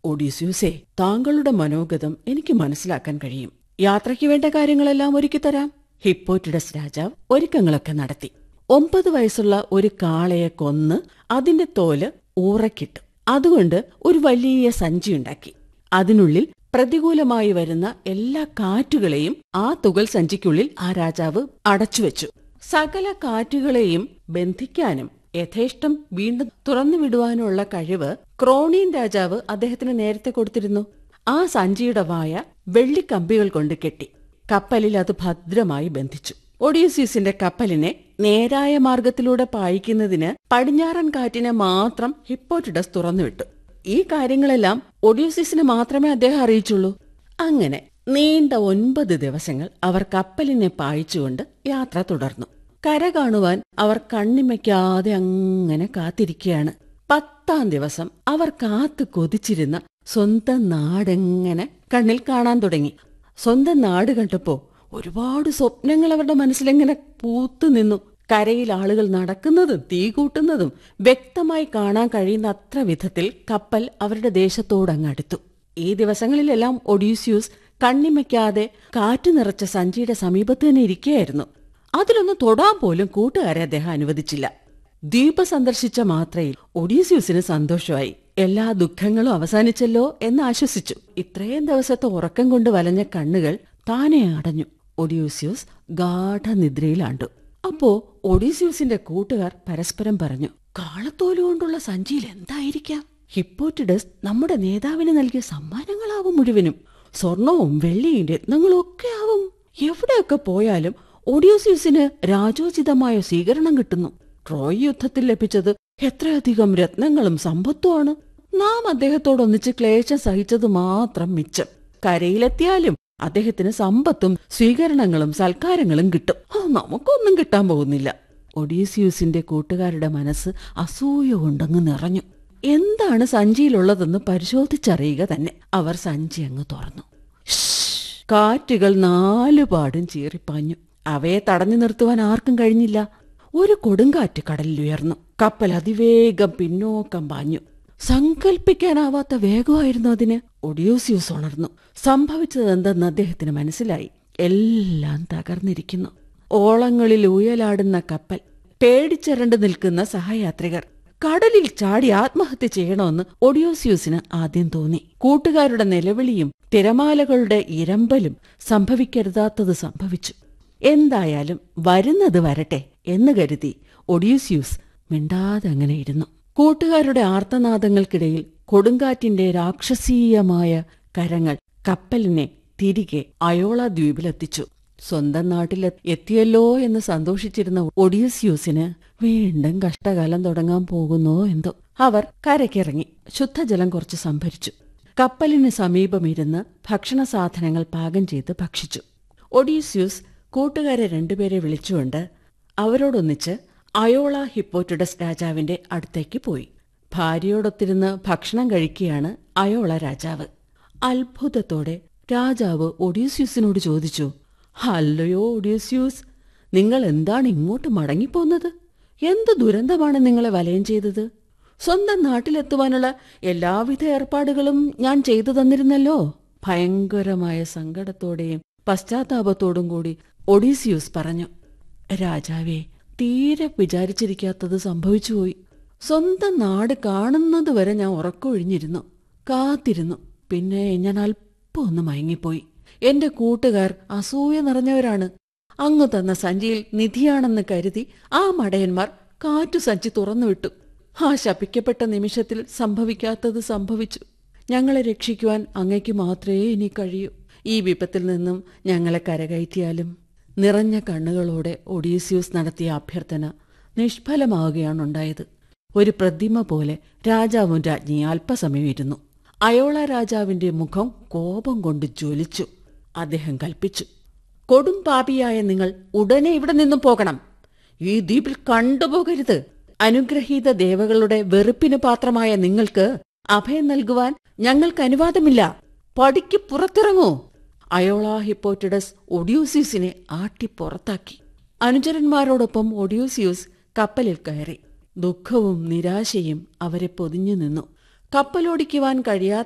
ഒഡീസ്യൂസേ താങ്കളുടെ മനോഗതം എനിക്ക് മനസ്സിലാക്കാൻ കഴിയും യാത്രയ്ക്ക് വേണ്ട കാര്യങ്ങളെല്ലാം ഒരുക്കി തരാം ഹിപ്പോറ്റിഡസ് രാജാവ് ഒരുക്കങ്ങളൊക്കെ നടത്തി ഒമ്പത് വയസ്സുള്ള ഒരു കാളയെ കൊന്ന് അതിന്റെ തോല് ഊറക്കിട്ടു അതുകൊണ്ട് ഒരു വലിയ സഞ്ചി ഉണ്ടാക്കി അതിനുള്ളിൽ പ്രതികൂലമായി വരുന്ന എല്ലാ കാറ്റുകളെയും ആ തുകൽ സഞ്ചിക്കുള്ളിൽ ആ രാജാവ് അടച്ചുവെച്ചു സകല കാറ്റുകളെയും ബന്ധിക്കാനും യഥേഷ്ടം വീണ്ടും തുറന്നുവിടുവാനുള്ള കഴിവ് ക്രോണീൻ രാജാവ് അദ്ദേഹത്തിന് നേരത്തെ കൊടുത്തിരുന്നു ആ സഞ്ചിയുടെ വായ വെള്ളിക്കമ്പികൾ കൊണ്ട് കെട്ടി കപ്പലിൽ അത് ഭദ്രമായി ബന്ധിച്ചു ഒഡീസിയസിന്റെ കപ്പലിനെ നേരായ മാർഗത്തിലൂടെ പായിക്കുന്നതിന് പടിഞ്ഞാറൻ കാറ്റിനെ മാത്രം ഹിപ്പോറ്റിഡസ് തുറന്നുവിട്ടു ഈ കാര്യങ്ങളെല്ലാം ഒഡീസിയസിനെ മാത്രമേ അദ്ദേഹം അറിയിച്ചുള്ളൂ അങ്ങനെ നീണ്ട ഒൻപത് ദിവസങ്ങൾ അവർ കപ്പലിനെ പായിച്ചുകൊണ്ട് യാത്ര തുടർന്നു കര കാണുവാൻ അവർ കണ്ണിമയ്ക്കാതെ അങ്ങനെ കാത്തിരിക്കുകയാണ് പത്താം ദിവസം അവർ കാത്തു കൊതിച്ചിരുന്ന സ്വന്തം നാടെങ്ങനെ കണ്ണിൽ കാണാൻ തുടങ്ങി സ്വന്തം നാട് കണ്ടപ്പോ ഒരുപാട് സ്വപ്നങ്ങൾ അവരുടെ മനസ്സിലെങ്ങനെ പൂത്തു നിന്നു കരയിൽ ആളുകൾ നടക്കുന്നതും തീ കൂട്ടുന്നതും വ്യക്തമായി കാണാൻ കഴിയുന്ന അത്ര വിധത്തിൽ കപ്പൽ അവരുടെ ദേശത്തോടങ്ങടുത്തു ഈ ദിവസങ്ങളിലെല്ലാം ഒഡീസ്യൂസ് കണ്ണിമയ്ക്കാതെ കാറ്റു നിറച്ച സഞ്ചിയുടെ സമീപത്ത് തന്നെ ഇരിക്കുകയായിരുന്നു അതിലൊന്ന് തൊടാൻ പോലും കൂട്ടുകാരെ അദ്ദേഹം അനുവദിച്ചില്ല ദ്വീപ് സന്ദർശിച്ച മാത്രയിൽ ഒഡീസ്യൂസിന് സന്തോഷമായി എല്ലാ ദുഃഖങ്ങളും അവസാനിച്ചല്ലോ എന്ന് ആശ്വസിച്ചു ഇത്രയും ദിവസത്തെ ഉറക്കം കൊണ്ട് വലഞ്ഞ കണ്ണുകൾ താനെ അടഞ്ഞു ഒഡീസ്യൂസ് ഗാഠനിദ്രയിലാണ്ടു അപ്പോ ഒഡീസ്യൂസിന്റെ കൂട്ടുകാർ പരസ്പരം പറഞ്ഞു കാളത്തോലു കൊണ്ടുള്ള സഞ്ചിയിൽ എന്തായിരിക്കാം ഹിപ്പോറ്റിഡസ് നമ്മുടെ നേതാവിന് നൽകിയ സമ്മാനങ്ങളാവും മുഴുവനും സ്വർണവും വെള്ളിയും രത്നങ്ങളും ഒക്കെ ആവും എവിടെയൊക്കെ പോയാലും ഒഡീസ്യൂസിന് രാജോചിതമായ സ്വീകരണം കിട്ടുന്നു ട്രോയ് യുദ്ധത്തിൽ ലഭിച്ചത് എത്രയധികം രത്നങ്ങളും സമ്പത്തുമാണ് നാം അദ്ദേഹത്തോടൊന്നിച്ച് ക്ലേശം സഹിച്ചത് മാത്രം മിച്ചം കരയിലെത്തിയാലും അദ്ദേഹത്തിന് സമ്പത്തും സ്വീകരണങ്ങളും സൽക്കാരങ്ങളും കിട്ടും ആ, നമുക്കൊന്നും കിട്ടാൻ പോകുന്നില്ല ഒഡീസിയൂസിന്റെ കൂട്ടുകാരുടെ മനസ്സ് അസൂയ കൊണ്ടങ്ങ് നിറഞ്ഞു എന്താണ് സഞ്ചിയിലുള്ളതെന്ന് പരിശോധിച്ചറിയുക തന്നെ അവർ സഞ്ചി അങ്ങ് തുറന്നു ഷ്ഷ്! കാറ്റുകൾ നാലുപാടും ചീറിപ്പാഞ്ഞു അവയെ തടഞ്ഞു നിർത്തുവാൻ ആർക്കും കഴിഞ്ഞില്ല ഒരു കൊടുങ്കാറ്റ് കടലിലുയർന്നു കപ്പൽ അതിവേഗം പിന്നോക്കം പാഞ്ഞു സങ്കൽപ്പിക്കാനാവാത്ത വേഗമായിരുന്നു അതിന് ഒഡിയോസിയൂസ് ഉണർന്നു സംഭവിച്ചത് എന്തെന്ന് അദ്ദേഹത്തിന് മനസ്സിലായി എല്ലാം തകർന്നിരിക്കുന്നു ഓളങ്ങളിൽ ഊയലാടുന്ന കപ്പൽ പേടിച്ചരണ്ട് നിൽക്കുന്ന സഹയാത്രികർ കടലിൽ ചാടി ആത്മഹത്യ ചെയ്യണമെന്ന് ഒഡിയോസിയൂസിന് ആദ്യം തോന്നി കൂട്ടുകാരുടെ നിലവിളിയും തിരമാലകളുടെ ഇരമ്പലും സംഭവിക്കരുതാത്തത് സംഭവിച്ചു എന്തായാലും വരുന്നത് വരട്ടെ എന്ന് കരുതി ഒഡീസ്യൂസ് മിണ്ടാതെ അങ്ങനെ ഇരുന്നു കൂട്ടുകാരുടെ ആർത്തനാദങ്ങൾക്കിടയിൽ കൊടുങ്കാറ്റിന്റെ രാക്ഷസീയമായ കരങ്ങൾ കപ്പലിനെ തിരികെ അയോള ദ്വീപിലെത്തിച്ചു സ്വന്തം നാട്ടിൽ എത്തിയല്ലോ എന്ന് സന്തോഷിച്ചിരുന്ന ഒഡീസ്യൂസിന് വീണ്ടും കഷ്ടകാലം തുടങ്ങാൻ പോകുന്നോ എന്തോ അവർ കരയ്ക്കിറങ്ങി ശുദ്ധജലം കുറച്ച് സംഭരിച്ചു കപ്പലിന് സമീപമിരുന്ന് ഭക്ഷണ സാധനങ്ങൾ പാകം ചെയ്ത് ഭക്ഷിച്ചു ഒഡീസ്യൂസ് കൂട്ടുകാരെ രണ്ടുപേരെ വിളിച്ചുകൊണ്ട് അവരോടൊന്നിച്ച് അയോള ഹിപ്പോറ്റിഡസ് രാജാവിന്റെ അടുത്തേക്ക് പോയി ഭാര്യയോടൊത്തിരുന്ന് ഭക്ഷണം കഴിക്കുകയാണ് അയോള രാജാവ് അത്ഭുതത്തോടെ രാജാവ് ഒഡീസ്യൂസിനോട് ചോദിച്ചു അല്ലയോ ഒഡീസ്യൂസ് നിങ്ങൾ എന്താണ് ഇങ്ങോട്ട് മടങ്ങിപ്പോന്നത് എന്ത് ദുരന്തമാണ് നിങ്ങളെ വലയം ചെയ്തത് സ്വന്തം നാട്ടിലെത്തുവാനുള്ള എല്ലാവിധ ഏർപ്പാടുകളും ഞാൻ ചെയ്തു തന്നിരുന്നല്ലോ ഭയങ്കരമായ സങ്കടത്തോടെയും പശ്ചാത്താപത്തോടും കൂടി ഒഡീസിയൂസ് പറഞ്ഞു രാജാവേ തീരെ വിചാരിച്ചിരിക്കാത്തത് സംഭവിച്ചുപോയി സ്വന്തം നാട് കാണുന്നതുവരെ ഞാൻ ഉറക്കമൊഴിഞ്ഞിരുന്നു കാത്തിരുന്നു പിന്നെ ഞാൻ അല്പം ഒന്ന് മയങ്ങിപ്പോയി എന്റെ കൂട്ടുകാർ അസൂയ നിറഞ്ഞവരാണ് അങ്ങ് തന്ന സഞ്ചിയിൽ നിധിയാണെന്ന് കരുതി ആ മടയന്മാർ കാറ്റു സഞ്ചി തുറന്നുവിട്ടു ആ ശപിക്കപ്പെട്ട നിമിഷത്തിൽ സംഭവിക്കാത്തത് സംഭവിച്ചു ഞങ്ങളെ രക്ഷിക്കുവാൻ അങ്ങയ്ക്ക് മാത്രമേ ഇനി കഴിയൂ ഈ വിപത്തിൽ നിന്നും ഞങ്ങളെ കരകയറ്റിയാലും നിറഞ്ഞ കണ്ണുകളോടെ ഒഡീസ്യൂസ് നടത്തിയ അഭ്യർത്ഥന നിഷ്ഫലമാവുകയാണുണ്ടായത് ഒരു പ്രതിമ പോലെ രാജാവും രാജ്ഞി അല്പസമയം ഇരുന്നു അയോള രാജാവിന്റെ മുഖം കോപം കൊണ്ട് ജ്വലിച്ചു അദ്ദേഹം കൽപ്പിച്ചു കൊടും പാപിയായ നിങ്ങൾ ഉടനെ ഇവിടെ നിന്നും പോകണം ഈ ദ്വീപിൽ കണ്ടുപോകരുത് അനുഗ്രഹീത ദേവകളുടെ വെറുപ്പിന് പാത്രമായ നിങ്ങൾക്ക് അഭയം നൽകുവാൻ ഞങ്ങൾക്ക് അനുവാദമില്ല പടിക്ക് പുറത്തിറങ്ങൂ അയോള ഹിപ്പോറ്റിഡസ് ഒഡ്യൂസിയസിനെ ആട്ടി പുറത്താക്കി അനുചരന്മാരോടൊപ്പം ഒഡ്യൂസിയൂസ് കപ്പലിൽ കയറി ദുഃഖവും നിരാശയും അവരെ പൊതിഞ്ഞു നിന്നു കപ്പലോടിക്കുവാൻ കഴിയാത്ത